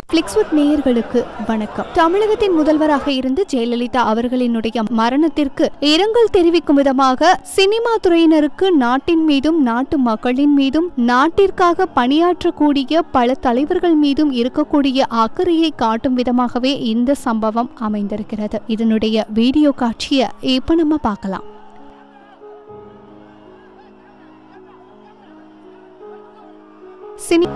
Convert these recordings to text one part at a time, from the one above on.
பிளிக்ஸ்வுட் நேயர்களுக்கு வணக்கம் தமிழகத்தின் முதல்வராக இருந்து ஜெயலலிதா அவர்களினுடைய மரணத்திற்கு இரங்கல் தெரிவிக்கும் விதமாக சினிமா துறையினருக்கு நாட்டின் மீதும் நாட்டு மக்களின் மீதும் நாட்டிற்காக பணியாற்றக்கூடிய பல தலைவர்கள் மீதும் இருக்கக்கூடிய அக்கறையை காட்டும் விதமாகவே இந்த சம்பவம் அமைந்திருக்கிறது இதனுடைய வீடியோ காட்சியை இப்ப நம்ம பார்க்கலாம் சினி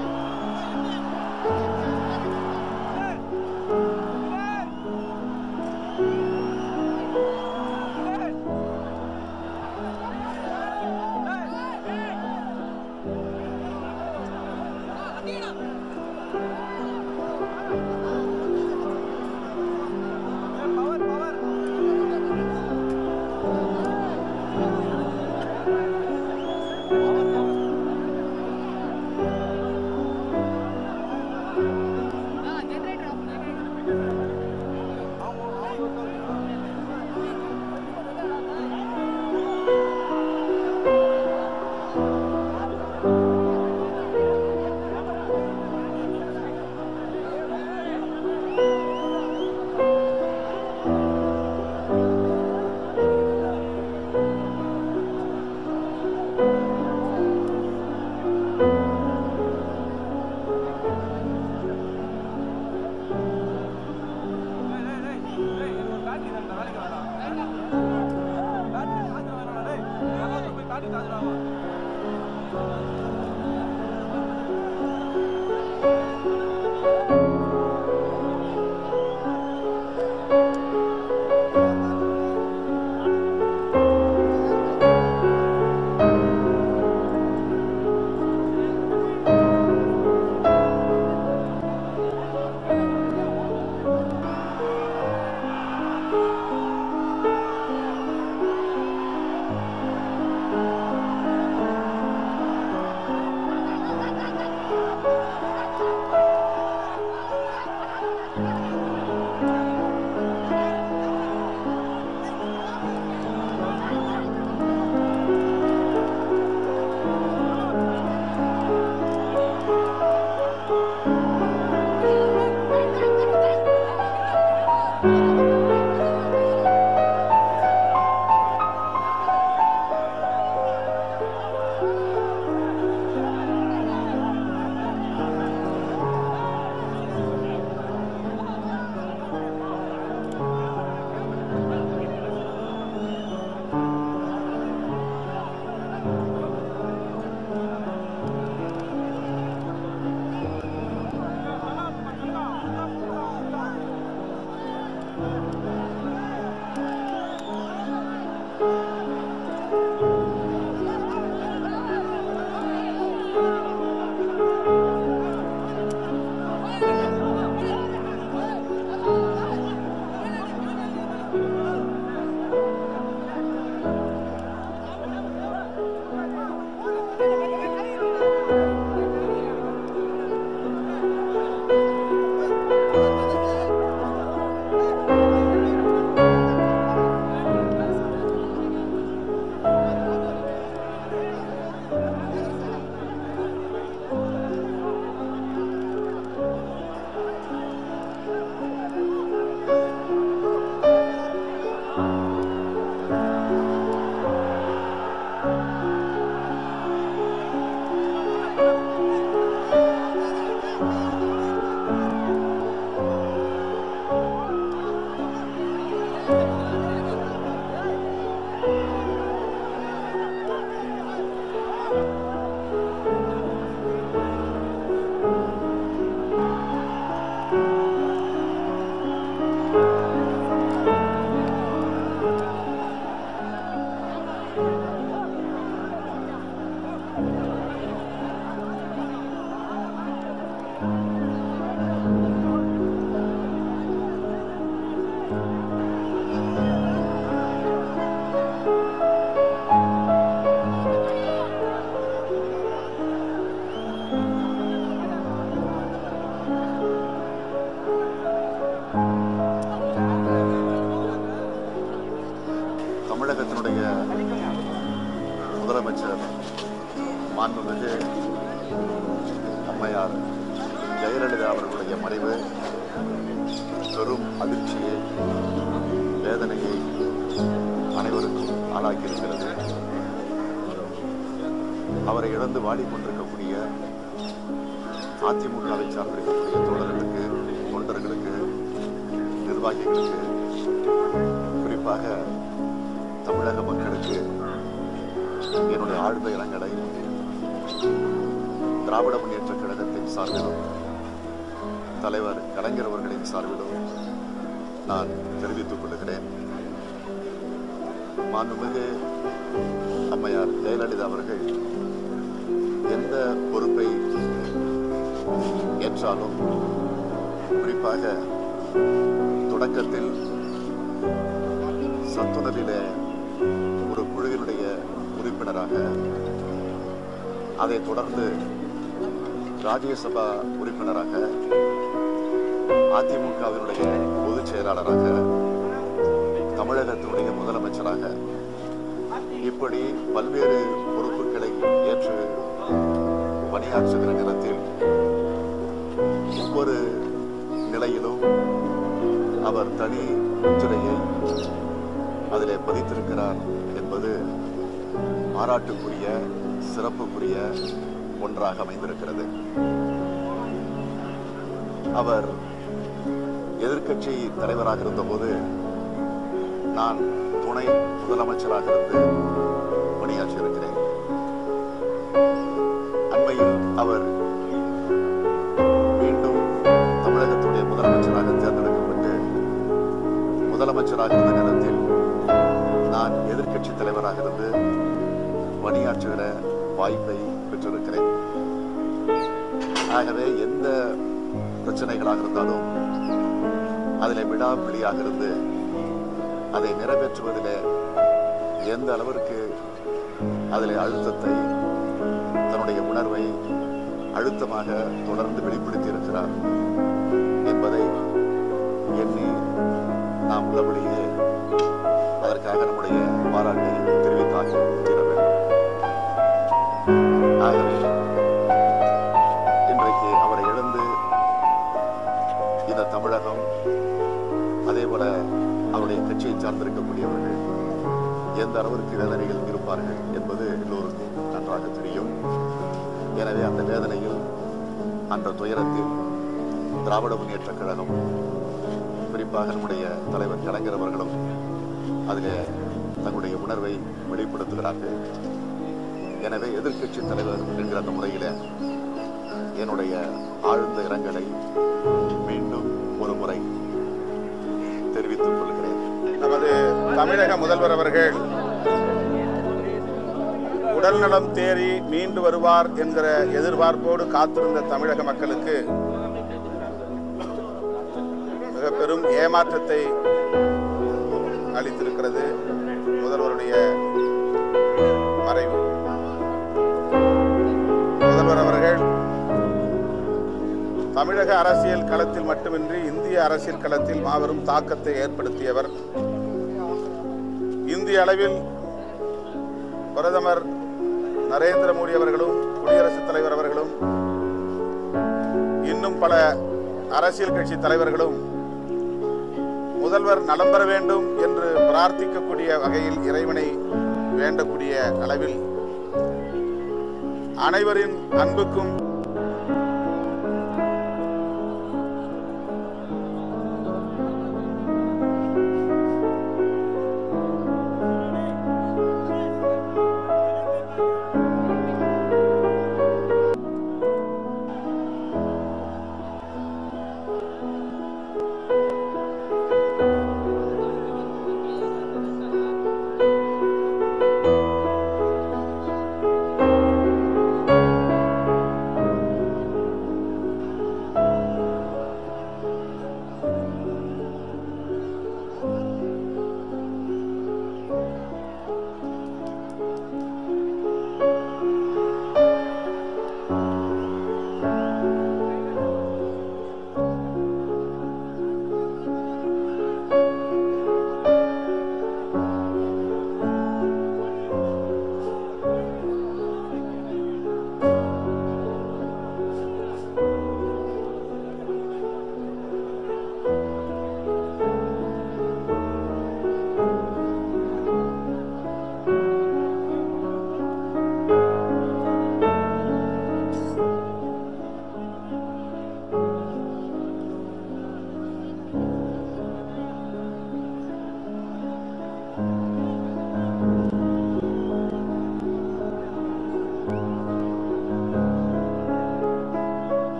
தமிழகத்தினுடைய முதலமைச்சர் மாண்புமிகு அம்மையார் ஜெயலலிதா அவர்களுடைய மறைவு பெரும் அதிர்ச்சியை வேதனையை அனைவருக்கும் ஆளாக்கியிருக்கிறது அவரை இழந்து வாடிக்கொண்டிருக்கக்கூடிய அதிமுகவை சார்ந்திருக்கக்கூடிய தோழர்களுக்கு தொண்டர்களுக்கு நிர்வாகிகளுக்கு குறிப்பாக தமிழக மக்களுக்கு என்னுடைய ஆழ்ந்த இரங்கலை திராவிட முன்னேற்ற கழகத்தின் சார்பிலும் தலைவர் கலைஞர் அவர்களின் சார்பிலும் நான் தெரிவித்துக் கொள்கிறேன் மாண்புமிகு அம்மையார் ஜெயலலிதா அவர்கள் எந்த பொறுப்பை ஏற்றாலும் குறிப்பாக தொடக்கத்தில் சத்துணவிலே ஒரு குழுவினுடைய உறுப்பினராக அதைத் தொடர்ந்து ராஜ்யசபா உறுப்பினராக அதிமுகவினுடைய பொதுச் செயலாளராக தமிழகத்தினுடைய முதலமைச்சராக இப்படி பல்வேறு பொறுப்புகளை ஏற்று பணியாற்றுகிற நேரத்தில் ஒவ்வொரு நிலையிலும் அவர் தனி முத்திரையை அதிலே பதித்திருக்கிறார் என்பது பாராட்டுக்குரிய சிறப்புக்குரிய ஒன்றாக அமைந்திருக்கிறது அவர் எதிர்க்கட்சி தலைவராக இருந்தபோது நான் துணை முதலமைச்சராக இருந்து பணியாற்றியிருக்கிறேன் அண்மையில் அவர் மீண்டும் தமிழகத்துடைய முதலமைச்சராக தேர்ந்தெடுக்கப்பட்டு முதலமைச்சராக இருந்த நேரத்தில் நான் எதிர்க்கட்சி தலைவராக இருந்து பணியாற்றுகிற வாய்ப்பை பெற்றிருக்கிறேன் ஆகவே எந்த பிரச்சனைகளாக இருந்தாலும் அதில் விடாப்பிடியாக இருந்து அதை நிறைவேற்றுவதிலே எந்த அளவிற்கு அதில் அழுத்தத்தை தன்னுடைய உணர்வை அழுத்தமாக தொடர்ந்து வெளிப்படுத்தி இருக்கிறார் என்பதை எண்ணி நாம் உள்ளபடியே அதற்காக நம்முடைய பாராட்டை தெரிவித்தாக தீர வேண்டும் ஆகவே இன்றைக்கு அவரை இழந்து இந்த தமிழகம் அதே போல அவருடைய கட்சியை சார்ந்திருக்கக்கூடியவர்கள் எந்த அளவிற்கு வேதனையில் இருப்பார்கள் என்பது எல்லோருக்கும் நன்றாக தெரியும் எனவே அந்த வேதனையில் அந்த துயரத்தில் திராவிட முன்னேற்ற கழகம் குறிப்பாக நம்முடைய தலைவர் கலைஞர் அவர்களும் அதிலே தங்களுடைய உணர்வை வெளிப்படுத்துகிறார்கள் எனவே எதிர்க்கட்சி தலைவர் என்கிற அந்த முறையில என்னுடைய ஆழ்ந்த இரங்கலை மீண்டும் ஒரு முறை தெரிவித்துக் கொள்கிறேன் நமது தமிழக முதல்வர் அவர்கள் உடல்நலம் தேறி மீண்டு வருவார் என்கிற எதிர்பார்ப்போடு காத்திருந்த தமிழக மக்களுக்கு மிக பெரும் ஏமாற்றத்தை அளித்திருக்கிறது முதல்வருடைய மறைவு முதல்வர் அவர்கள் தமிழக அரசியல் களத்தில் மட்டுமின்றி இந்திய அரசியல் களத்தில் மாபெரும் தாக்கத்தை ஏற்படுத்தியவர் இந்திய அளவில் பிரதமர் நரேந்திர மோடி அவர்களும் குடியரசுத் தலைவர் அவர்களும் இன்னும் பல அரசியல் கட்சி தலைவர்களும் முதல்வர் நலம் பெற வேண்டும் என்று பிரார்த்திக்கக்கூடிய வகையில் இறைவனை வேண்டக்கூடிய அளவில் அனைவரின் அன்புக்கும்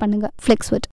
பண்ணுங்க ஃப்ளெக்ஸ்வுட்